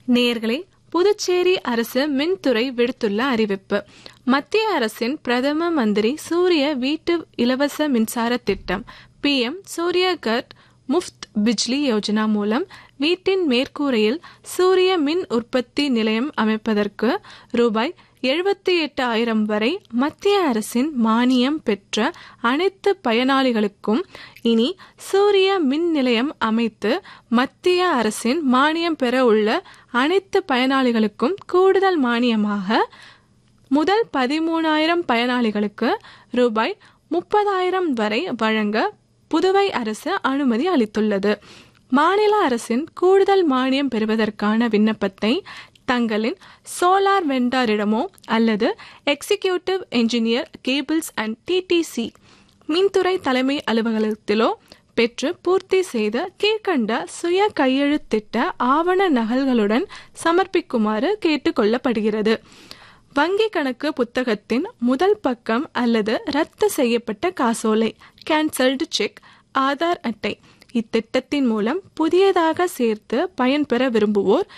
நேர்களே புதுச்சேரி அரசு மின்துறை விடுத்துள்ள அறிவிப்பு மத்திய அரசின் பிரதம மந்திரி சூரிய வீட்டு இலவச மின்சார திட்டம் பிஎம் சூரியகர் முஃப்த் பிஜ்லி யோஜனா மூலம் வீட்டின் மேற்கூரையில் சூரிய மின் உற்பத்தி நிலையம் அமைப்பதற்கு ரூபாய் எழுபத்தி எட்டு ஆயிரம் வரை மத்திய அரசின் மானியம் பெற்ற அனைத்து பயனாளிகளுக்கும் இனி சூரிய மின் நிலையம் அமைத்து மத்திய அரசின் மானியம் பெற உள்ள அனைத்து பயனாளிகளுக்கும் கூடுதல் மானியமாக முதல் பதிமூணாயிரம் பயனாளிகளுக்கு ரூபாய் முப்பதாயிரம் வரை வழங்க புதுவை அரசு அனுமதி அளித்துள்ளது மாநில அரசின் கூடுதல் மானியம் பெறுவதற்கான விண்ணப்பத்தை தங்களின் சோலார் வெண்டாரிடமோ அல்லது executive engineer cables and DDC மின்துறை தலைமை அலுவலகத்திலோ பெற்று பூர்த்தி செய்த கீழ்கண்ட சுய கையெழுத்திட்ட ஆவண நகல்களுடன் சமர்ப்பிக்குமாறு கேட்டுக்கொள்ளப்படுகிறது வங்கி கணக்கு புத்தகத்தின் முதல் பக்கம் அல்லது ரத்து செய்யப்பட்ட காசோலை கேன்சல்டு செக் ஆதார் அட்டை இத்திட்டத்தின் மூலம் புதியதாக சேர்த்து பயன்பெற விரும்புவோர்